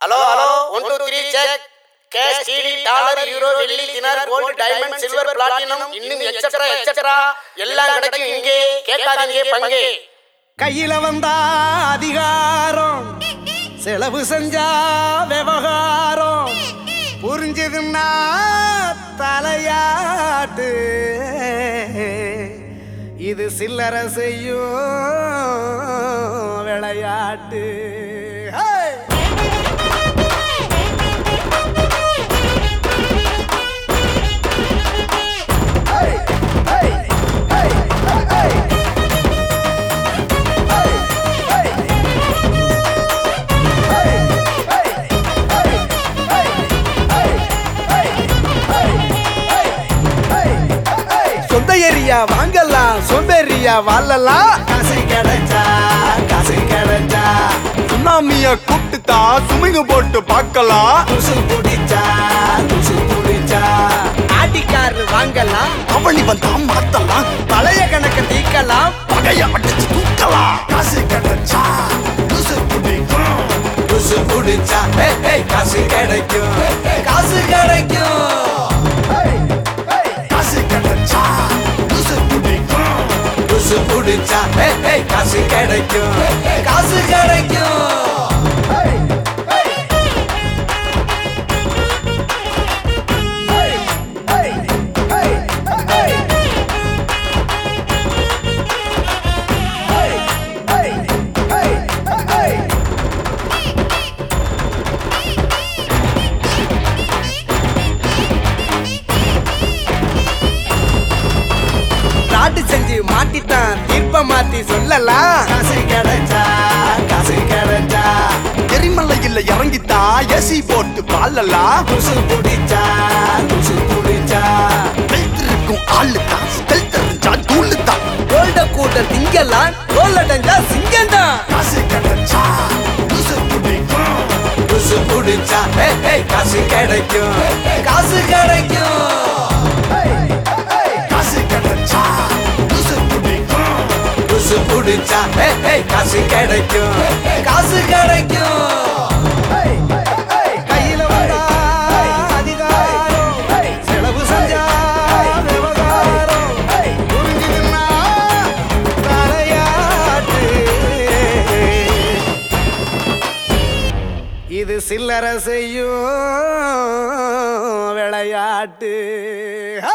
Hello hello one two three cheque cash CD dollar euro வெள்ளி தினார் gold diamond silver platinum இன்னும் etcetera etcetera எல்லாம் கிடைக்கும் இங்கே கேட்காதீங்க பங்கே கையில வந்தா அதிகாரம் செலவு செஞ்சா விவகாரம் புரிஞ்சதுன்னா தலையாட்டு இது சில்லற செய்யும் விளையாட்டு ஹே! சொந்த ஏரியா வாங்கலாம் சோம்பேறியா வாழலாம் காசு கிடைச்சா காசு கிடைச்சா சுனாமிய கூப்பிட்டுதா சுமிங்க போட்டு பார்க்கலாம் துசு குடிச்சா துசு குடிச்சா ஆட்டிக்காரு வாங்கலாம் அவனி வந்தா மாத்தலாம் பழைய கணக்க தீக்கலாம் பகைய அடிச்சு தூக்கலாம் காசு கிடைச்சா லூசு பிடிக்கும் துசு குடிச்சா ஏய், ஏய், காசு கிடைக்கும் காசு கிடைக்கும் காசு கிடைச்சா லூசு பிடிக்கும் துசு குடிச்சா ஏய், ஏய், காசு கிடைக்கும் காசு கிடைக்கும் நாட்டு செஞ்சு மாட்டிட்டான் தீர்ப்ப மாத்தி சொல்லலாம் காசு கிடைச்சா காசு கிடைச்சா எரிமலையில் இறங்கித்தா ஏசி போட்டு பாலலாம் துசு குடிச்சா துசு குடிச்சா வைத்திருக்கும் ஆளு தான் ஸ்டெல் தெரிஞ்சா தூளு தான் கோல்ட கூட்ட திங்கலாம் கோல் அடைஞ்சா சிங்கம் தான் காசு கிடைச்சா லூசு பிடிக்கும் துசு குடிச்சா ஏய், ஏய், காசு கிடைக்கும் காசு கிடைக்கும் காசு கிடைச்சா லூசு பிடிக்கும் துசு குடிச்சா ஏய், ஏய், காசு கிடைக்கும் காசு கிடைக்கும் கையில வந்தா அதிகாரம் செலவு செஞ்சா விவகாரம் புரிஞ்சுதுன்னா தலையாட்டு இது சில்லற செய்யும் விளையாட்டு